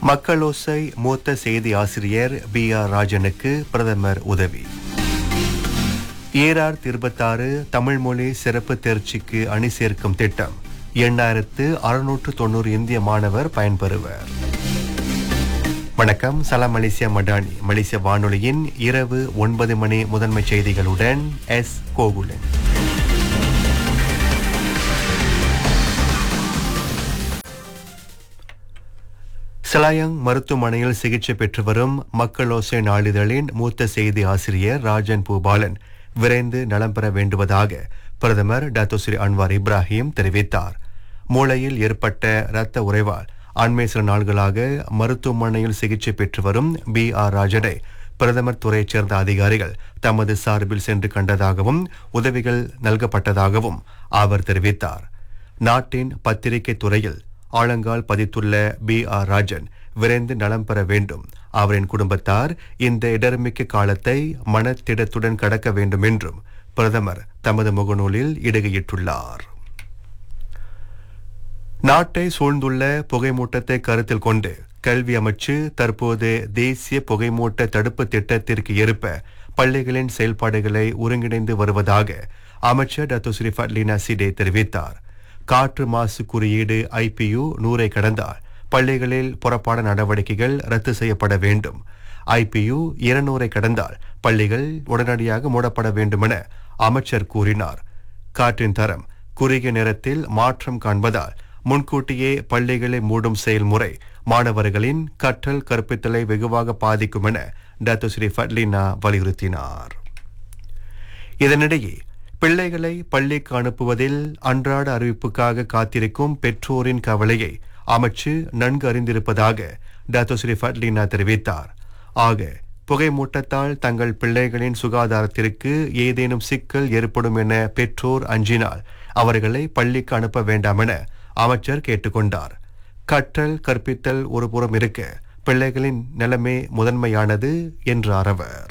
மக்களோசை மூத்த செய்தி ஆசிரியர் பி ஆர் ராஜனுக்கு பிரதமர் உதவி ஏஆர் இருபத்தாறு தமிழ் மொழி சிறப்பு தேர்ச்சிக்கு அணி சேர்க்கும் திட்டம் எண்ணாயிரத்து அறுநூற்று தொண்ணூறு இந்திய மாணவர் பயன்பெறுவர் வணக்கம் சலாம் மலேசியா மடானி மலேசிய வானொலியின் இரவு ஒன்பது மணி முதன்மை செய்திகளுடன் எஸ் கோகுலன் சிலாயங் மருத்துவமனையில் சிகிச்சை பெற்று வரும் மக்களோசை நாளிதழின் மூத்த செய்தி ஆசிரியர் ராஜன் பூபாலன் விரைந்து நலம் பெற வேண்டுவதாக பிரதமர் டாக்டர் ஸ்ரீ அன்வார் இப்ராஹிம் தெரிவித்தார் மூளையில் ஏற்பட்ட இரத்த உறைவால் அண்மை சில நாள்களாக மருத்துவமனையில் சிகிச்சை பெற்று வரும் பி ஆர் ராஜனை பிரதமர் துறையைச் சேர்ந்த அதிகாரிகள் தமது சார்பில் சென்று கண்டதாகவும் உதவிகள் நல்கப்பட்டதாகவும் அவர் தெரிவித்தார் நாட்டின் பத்திரிகை துறையில் ஆழங்கால் பதித்துள்ள பி ஆர் ராஜன் விரைந்து நலம் பெற வேண்டும் அவரின் குடும்பத்தார் இந்த இடர்மிக்க காலத்தை மனத்திடத்துடன் கடக்க வேண்டும் என்றும் பிரதமர் தமது முகநூலில் இடுகையிட்டுள்ளார் நாட்டை சூழ்ந்துள்ள புகைமூட்டத்தை கருத்தில் கொண்டு கல்வி அமைச்சு தற்போது தேசிய புகைமூட்ட தடுப்பு திட்டத்திற்கு ஏற்ப பள்ளிகளின் செயல்பாடுகளை ஒருங்கிணைந்து வருவதாக அமைச்சர் டாக்டர் ஸ்ரீ ஃபட்லினா சிடே தெரிவித்தார் காற்று மாசு குறியீடு ஐபியு நூறை கடந்தால் பள்ளிகளில் புறப்பாட நடவடிக்கைகள் ரத்து செய்யப்பட வேண்டும் ஐபியு இருநூறை கடந்தால் பள்ளிகள் உடனடியாக மூடப்பட வேண்டுமென அமைச்சர் கூறினார் காற்றின் தரம் குறுகிய நேரத்தில் மாற்றம் காண்பதால் முன்கூட்டியே பள்ளிகளை மூடும் செயல்முறை மாணவர்களின் கற்றல் கற்பித்தலை வெகுவாக பாதிக்கும் என டாக்டர் ஸ்ரீ ஃபட்லினா வலியுறுத்தினார் இதனிடையே பிள்ளைகளை பள்ளிக்கு அனுப்புவதில் அன்றாட அறிவிப்புக்காக காத்திருக்கும் பெற்றோரின் கவலையை அமைச்சு நன்கு அறிந்திருப்பதாக டாக்டர் ஸ்ரீ ஃபட்லினா தெரிவித்தார் ஆக புகைமூட்டத்தால் தங்கள் பிள்ளைகளின் சுகாதாரத்திற்கு ஏதேனும் சிக்கல் ஏற்படும் என பெற்றோர் அஞ்சினால் அவர்களை பள்ளிக்கு அனுப்ப வேண்டாம் என அமைச்சர் கேட்டுக்கொண்டார் கற்றல் கற்பித்தல் ஒருபுறம் இருக்க பிள்ளைகளின் நிலைமை முதன்மையானது என்றார் அவர்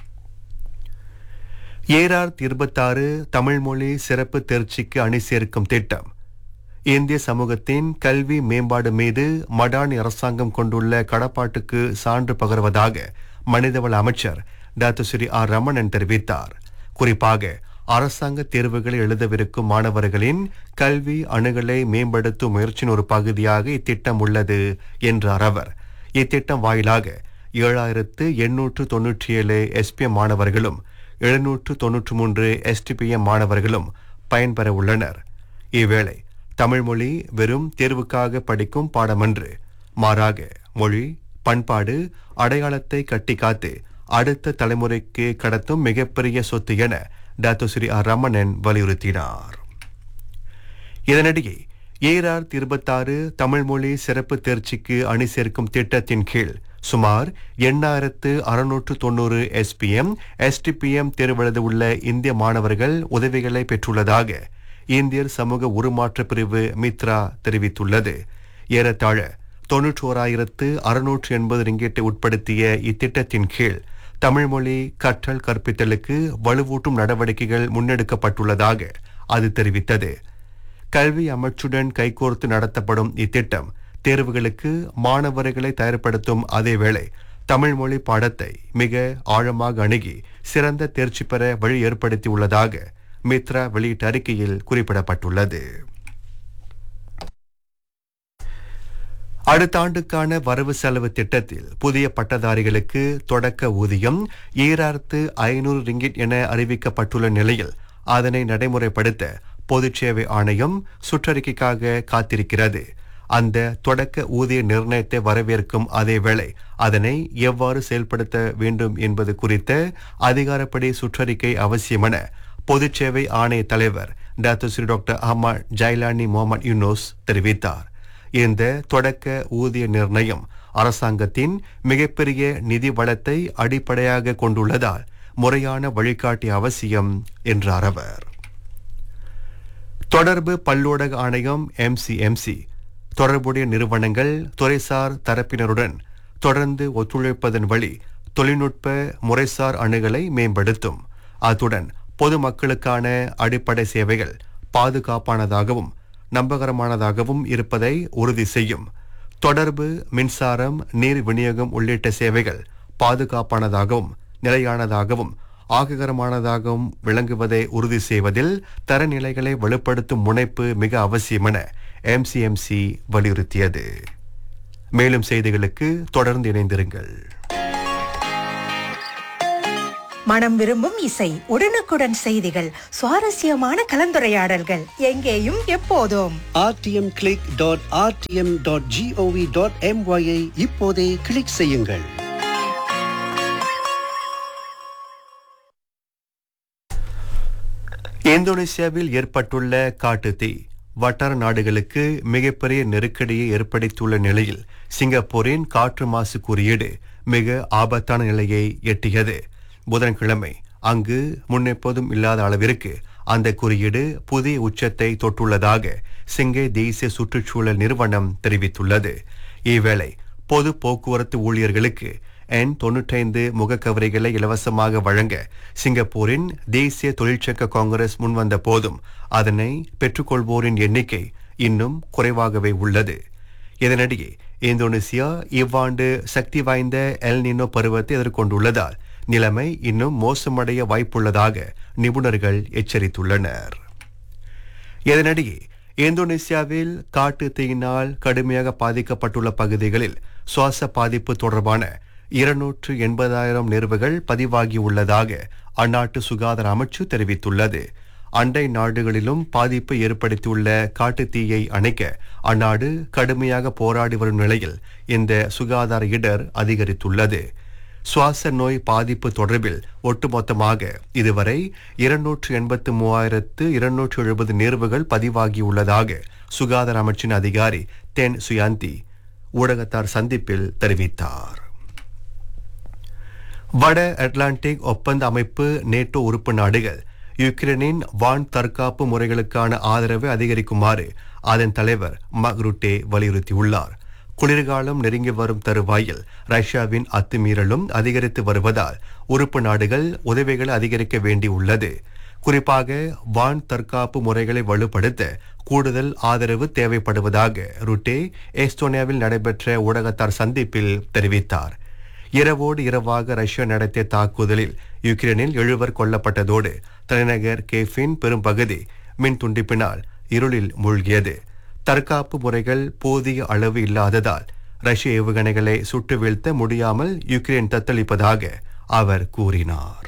ஏஆர் இருபத்தாறு தமிழ் மொழி சிறப்பு தேர்ச்சிக்கு அணி சேர்க்கும் திட்டம் இந்திய சமூகத்தின் கல்வி மேம்பாடு மீது மடானி அரசாங்கம் கொண்டுள்ள கடப்பாட்டுக்கு சான்று பகர்வதாக மனிதவள அமைச்சர் டாக்டர் ஸ்ரீ ஆர் ரமணன் தெரிவித்தார் குறிப்பாக அரசாங்க தேர்வுகளை எழுதவிருக்கும் மாணவர்களின் கல்வி அணுகலை மேம்படுத்தும் முயற்சியின் ஒரு பகுதியாக இத்திட்டம் உள்ளது என்றார் அவர் இத்திட்டம் வாயிலாக ஏழாயிரத்து எண்ணூற்று தொன்னூற்றி ஏழு எஸ்பிஎம் மாணவர்களும் எழுநூற்று தொன்னூற்று மூன்று எஸ்டிபிஎம் மாணவர்களும் பயன்பெற உள்ளனர் இவ்வேளை தமிழ் மொழி வெறும் தேர்வுக்காக படிக்கும் பாடமன்று மாறாக மொழி பண்பாடு அடையாளத்தை கட்டி காத்து அடுத்த தலைமுறைக்கு கடத்தும் மிகப்பெரிய சொத்து என டாக்டர் ஸ்ரீ ஆர் ரமணன் வலியுறுத்தினார் இதனிடையே ஏஆர் இருபத்தாறு தமிழ் மொழி சிறப்பு தேர்ச்சிக்கு அணி சேர்க்கும் திட்டத்தின் கீழ் சுமார் எண்ணாயிரத்து அறுநூற்று தொண்ணூறு எஸ்பிஎம் எஸ்டிபிஎம் தேர்வெழுத உள்ள இந்திய மாணவர்கள் உதவிகளை பெற்றுள்ளதாக இந்தியர் சமூக உருமாற்ற பிரிவு மித்ரா தெரிவித்துள்ளது ஏறத்தாழ தொன்னூற்றோராயிரத்து அறுநூற்று எண்பது ரிங்கெட்டை உட்படுத்திய இத்திட்டத்தின் கீழ் தமிழ் மொழி கற்றல் கற்பித்தலுக்கு வலுவூட்டும் நடவடிக்கைகள் முன்னெடுக்கப்பட்டுள்ளதாக அது தெரிவித்தது கல்வி அமைச்சுடன் கைகோர்த்து நடத்தப்படும் இத்திட்டம் தேர்வுகளுக்கு மாணவர்களை தயார்படுத்தும் அதேவேளை தமிழ் மொழி பாடத்தை மிக ஆழமாக அணுகி சிறந்த தேர்ச்சி பெற வழி ஏற்படுத்தியுள்ளதாக மித்ரா வெளியிட்ட அறிக்கையில் குறிப்பிடப்பட்டுள்ளது அடுத்த ஆண்டுக்கான வரவு செலவு திட்டத்தில் புதிய பட்டதாரிகளுக்கு தொடக்க ஊதியம் ஈராயிரத்து ஐநூறு ரிங்கிட் என அறிவிக்கப்பட்டுள்ள நிலையில் அதனை நடைமுறைப்படுத்த பொதுச் சேவை ஆணையம் சுற்றறிக்கைக்காக காத்திருக்கிறது அந்த தொடக்க ஊதிய நிர்ணயத்தை வரவேற்கும் அதேவேளை அதனை எவ்வாறு செயல்படுத்த வேண்டும் என்பது குறித்த அதிகாரப்படி சுற்றறிக்கை அவசியம் என பொதுச் சேவை ஆணைய தலைவர் டாக்டர் ஸ்ரீ டாக்டர் அஹமத் ஜைலானி முகமது யூனூஸ் தெரிவித்தார் இந்த தொடக்க ஊதிய நிர்ணயம் அரசாங்கத்தின் மிகப்பெரிய நிதி வளத்தை அடிப்படையாக கொண்டுள்ளதால் முறையான வழிகாட்டி அவசியம் என்றார் அவர் தொடர்பு பல்லூடக ஆணையம் எம்சிஎம்சி தொடர்புடைய நிறுவனங்கள் துறைசார் தரப்பினருடன் தொடர்ந்து ஒத்துழைப்பதன் வழி தொழில்நுட்ப முறைசார் அணுகலை மேம்படுத்தும் அத்துடன் பொதுமக்களுக்கான அடிப்படை சேவைகள் பாதுகாப்பானதாகவும் நம்பகரமானதாகவும் இருப்பதை உறுதி செய்யும் தொடர்பு மின்சாரம் நீர் விநியோகம் உள்ளிட்ட சேவைகள் பாதுகாப்பானதாகவும் நிலையானதாகவும் ஆககரமானதாகவும் விளங்குவதை உறுதி செய்வதில் தரநிலைகளை வலுப்படுத்தும் முனைப்பு மிக அவசியம் என எம்சிஎம்சி வலியுறுத்தியது மேலும் செய்திகளுக்கு தொடர்ந்து இணைந்திருங்கள் மனம் விரும்பும் இசை உடனுக்குடன் செய்திகள் சுவாரஸ்யமான கலந்துரையாடல்கள் எங்கேயும் எப்போதும் rtmclick.rtm.gov.my ஐ இப்போதே கிளிக் செய்யுங்கள் இந்தோனேசியாவில் ஏற்பட்டுள்ள காட்டுத்தீ வட்டார நாடுகளுக்கு மிகப்பெரிய நெருக்கடியை ஏற்படுத்தியுள்ள நிலையில் சிங்கப்பூரின் காற்று மாசு குறியீடு மிக ஆபத்தான நிலையை எட்டியது புதன்கிழமை அங்கு முன்னெப்போதும் இல்லாத அளவிற்கு அந்த குறியீடு புதிய உச்சத்தை தொட்டுள்ளதாக சிங்கை தேசிய சுற்றுச்சூழல் நிறுவனம் தெரிவித்துள்ளது இவ்வேளை பொது போக்குவரத்து ஊழியர்களுக்கு என் தொன்னூற்றைந்து முகக்கவரிகளை இலவசமாக வழங்க சிங்கப்பூரின் தேசிய தொழிற்சங்க காங்கிரஸ் முன்வந்த போதும் அதனை பெற்றுக்கொள்வோரின் எண்ணிக்கை இன்னும் குறைவாகவே உள்ளது இதனிடையே இந்தோனேசியா இவ்வாண்டு சக்தி வாய்ந்த எல் நினோ பருவத்தை எதிர்கொண்டுள்ளதால் நிலைமை இன்னும் மோசமடைய வாய்ப்புள்ளதாக நிபுணர்கள் எச்சரித்துள்ளனர் இதனிடையே இந்தோனேசியாவில் காட்டு தீயினால் கடுமையாக பாதிக்கப்பட்டுள்ள பகுதிகளில் சுவாச பாதிப்பு தொடர்பான இருநூற்று எண்பதாயிரம் நிறுவுகள் பதிவாகியுள்ளதாக அந்நாட்டு சுகாதார அமைச்சு தெரிவித்துள்ளது அண்டை நாடுகளிலும் பாதிப்பு ஏற்படுத்தியுள்ள காட்டுத் தீயை அணைக்க அந்நாடு கடுமையாக போராடி வரும் நிலையில் இந்த சுகாதார இடர் அதிகரித்துள்ளது சுவாச நோய் பாதிப்பு தொடர்பில் ஒட்டுமொத்தமாக இதுவரை இருநூற்று எண்பத்து மூவாயிரத்து இருநூற்று எழுபது நேர்வுகள் பதிவாகியுள்ளதாக சுகாதார அமைச்சின் அதிகாரி தென் சுயாந்தி ஊடகத்தார் சந்திப்பில் தெரிவித்தார் வட அட்லாண்டிக் ஒப்பந்த அமைப்பு நேட்டோ உறுப்பு நாடுகள் யுக்ரைனின் வான் தற்காப்பு முறைகளுக்கான ஆதரவை அதிகரிக்குமாறு அதன் தலைவர் மக்ருட்டே வலியுறுத்தியுள்ளார் குளிர்காலம் நெருங்கி வரும் தருவாயில் ரஷ்யாவின் அத்துமீறலும் அதிகரித்து வருவதால் உறுப்பு நாடுகள் உதவிகளை அதிகரிக்க வேண்டியுள்ளது குறிப்பாக வான் தற்காப்பு முறைகளை வலுப்படுத்த கூடுதல் ஆதரவு தேவைப்படுவதாக ருட்டே எஸ்டோனியாவில் நடைபெற்ற ஊடகத்தார் சந்திப்பில் தெரிவித்தார் இரவோடு இரவாக ரஷ்யா நடத்திய தாக்குதலில் யுக்ரைனில் எழுவர் கொல்லப்பட்டதோடு தலைநகர் கேஃபின் பெரும் பகுதி மின் துண்டிப்பினால் இருளில் மூழ்கியது தற்காப்பு முறைகள் போதிய அளவு இல்லாததால் ரஷ்ய ஏவுகணைகளை சுட்டு வீழ்த்த முடியாமல் யுக்ரைன் தத்தளிப்பதாக அவர் கூறினார்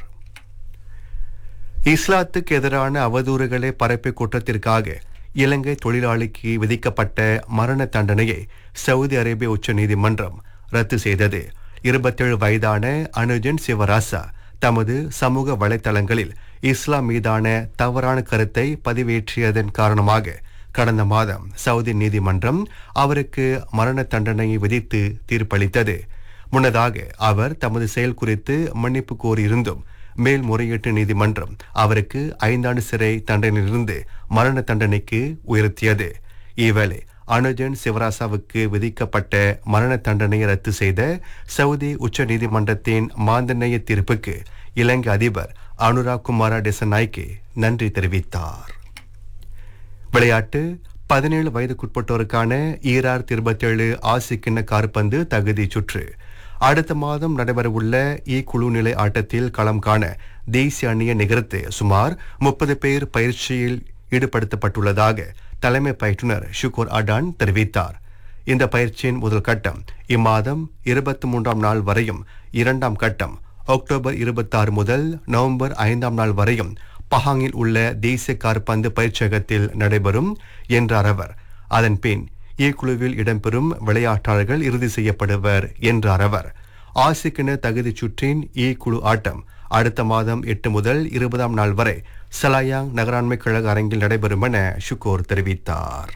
இஸ்லாத்துக்கு எதிரான அவதூறுகளை பரப்பிய குற்றத்திற்காக இலங்கை தொழிலாளிக்கு விதிக்கப்பட்ட மரண தண்டனையை சவுதி அரேபிய உச்சநீதிமன்றம் ரத்து செய்தது இருபத்தேழு வயதான அனுஜன் சிவராசா தமது சமூக வலைத்தளங்களில் இஸ்லாம் மீதான தவறான கருத்தை பதிவேற்றியதன் காரணமாக கடந்த மாதம் சவுதி நீதிமன்றம் அவருக்கு மரண தண்டனையை விதித்து தீர்ப்பளித்தது முன்னதாக அவர் தமது செயல் குறித்து மன்னிப்பு கோரியிருந்தும் மேல்முறையீட்டு நீதிமன்றம் அவருக்கு ஐந்தாண்டு சிறை தண்டனையிலிருந்து மரண தண்டனைக்கு உயர்த்தியது இவ்வேளை அனுஜன் சிவராசாவுக்கு விதிக்கப்பட்ட மரண தண்டனையை ரத்து செய்த சவுதி உச்ச நீதிமன்றத்தின் மாந்தநேய தீர்ப்புக்கு இலங்கை அதிபர் அனுராக் குமார டெசநாய்க்கு நன்றி தெரிவித்தார் விளையாட்டு பதினேழு வயதுக்குட்பட்டோருக்கான ஈரார் இருபத்தேழு ஆசிய கிண்ண காற்பந்து தகுதி சுற்று அடுத்த மாதம் நடைபெறவுள்ள இ குழு நிலை ஆட்டத்தில் களம் காண தேசிய அணியை நிகழ்த்து சுமார் முப்பது பேர் பயிற்சியில் ஈடுபடுத்தப்பட்டுள்ளதாக தலைமை பயிற்றுனர் ஷுகூர் அடான் தெரிவித்தார் இந்த பயிற்சியின் முதல் கட்டம் இம்மாதம் இருபத்தி மூன்றாம் நாள் வரையும் இரண்டாம் கட்டம் அக்டோபர் இருபத்தாறு முதல் நவம்பர் ஐந்தாம் நாள் வரையும் பஹாங்கில் உள்ள தேசிய காற்பந்து பயிற்சியகத்தில் நடைபெறும் என்றார் அவர் அதன் பின் இ குழுவில் இடம்பெறும் விளையாட்டாளர்கள் இறுதி செய்யப்படுவர் என்றார் அவர் ஆசிக்கிண தகுதிச் சுற்றின் இ குழு ஆட்டம் அடுத்த மாதம் எட்டு முதல் இருபதாம் நாள் வரை சலாயாங் நகராண்மை கழக அரங்கில் நடைபெறும் என ஷுகோர் தெரிவித்தார்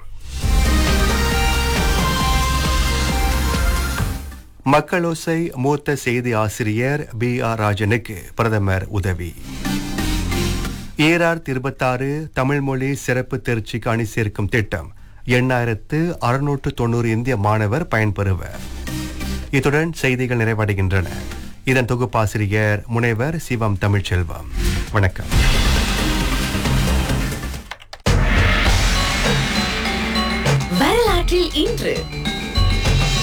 மக்களோசை மூத்த செய்தி ஆசிரியர் பி ஆர் ராஜனுக்கு பிரதமர் உதவி ஏஆர் இருபத்தாறு தமிழ் மொழி சிறப்பு தேர்ச்சிக்கு அணி சேர்க்கும் திட்டம் எண்ணாயிரத்து அறுநூற்று தொண்ணூறு இந்திய மாணவர் பயன்பெறுவர் இத்துடன் செய்திகள் நிறைவடைகின்றன இதன் தொகுப்பாசிரியர் முனைவர் சிவம் தமிழ்ச்செல்வம் வணக்கம் வரலாற்றில் இன்று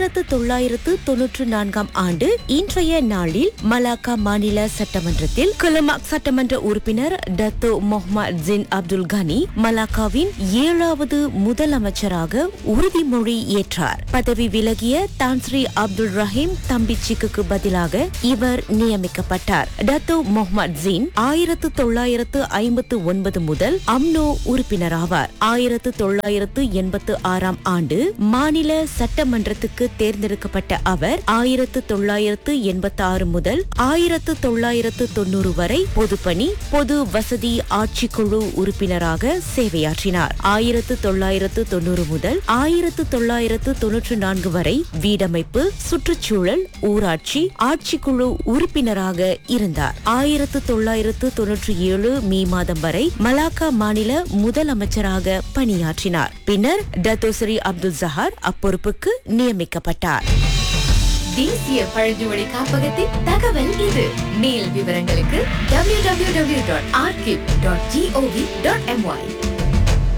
ஆயிரத்து தொள்ளாயிரத்து தொன்னூற்று நான்காம் ஆண்டு இன்றைய நாளில் மலாக்கா மாநில சட்டமன்றத்தில் குலமாக் சட்டமன்ற உறுப்பினர் டத்தோ மொஹ்மத் ஜின் அப்துல் கனி மலாக்காவின் ஏழாவது முதலமைச்சராக உறுதிமொழி ஏற்றார் பதவி விலகிய தான்ஸ்ரீ அப்துல் ரஹீம் தம்பிச்சிக்கு பதிலாக இவர் நியமிக்கப்பட்டார் டத்தோ மொஹ்மத் ஜின் ஆயிரத்து தொள்ளாயிரத்து ஐம்பத்து ஒன்பது முதல் அம்னோ உறுப்பினராவார் ஆயிரத்து தொள்ளாயிரத்து எண்பத்து ஆறாம் ஆண்டு மாநில சட்டமன்றத்துக்கு தேர்ந்தெடுக்கப்பட்ட அவர் ஆயிரத்து தொள்ளாயிரத்து எண்பத்தி ஆறு முதல் ஆயிரத்து தொள்ளாயிரத்து தொன்னூறு வரை பொதுப்பணி பொது வசதி ஆட்சிக்குழு உறுப்பினராக சேவையாற்றினார் ஆயிரத்து தொள்ளாயிரத்து தொன்னூறு முதல் ஆயிரத்து தொள்ளாயிரத்து தொன்னூற்று நான்கு வரை வீடமைப்பு சுற்றுச்சூழல் ஊராட்சி ஆட்சிக்குழு உறுப்பினராக இருந்தார் ஆயிரத்து தொள்ளாயிரத்து தொன்னூற்றி ஏழு மே மாதம் வரை மலாக்கா மாநில முதலமைச்சராக பணியாற்றினார் பின்னர் டத்தோசரி அப்துல் ஜஹார் அப்பொறுப்புக்கு நியமிக்கப்பட்டார் தேசிய பழங்குடி காப்பகத்தின் தகவல் இது மேல் விவரங்களுக்கு www.arkip.gov.my